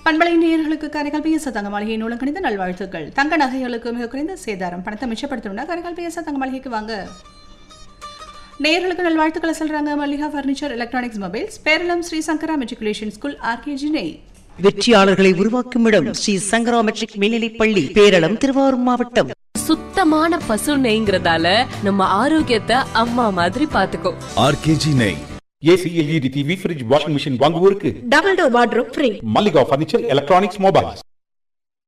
பண்பலை நேயர்களுக்கு கரைகள் பிஎஸ் தங்க மாளிகை நூலம் கணித நல்வாழ்த்துக்கள் தங்க நகைகளுக்கு மிக குறைந்த சேதாரம் பணத்தை மிச்சப்படுத்தணும்னா கரைகள் பிஎஸ் தங்க மாளிகைக்கு வாங்க நேயர்களுக்கு நல்வாழ்த்துக்களை சொல்றாங்க Mallika furniture electronics mobiles Peralam Sri Sankara matriculation school RKG நெய் வெற்றியாளர்களை உருவாக்கும் இடம் ஸ்ரீ சங்கரா மெட்ரிக் மேல்நிலைப் பள்ளி பேரளம் திருவாரூர் மாவட்டம் சுத்தமான பசு நெய்ங்கிறதால நம்ம ஆரோக்கியத்தை அம்மா மாதிரி பாத்துக்கோ ஆர்கேஜி நெய் AC LED TV fridge washing machine வாங்குவோருக்கு double door wardrobe free Mallika furniture electronics mobiles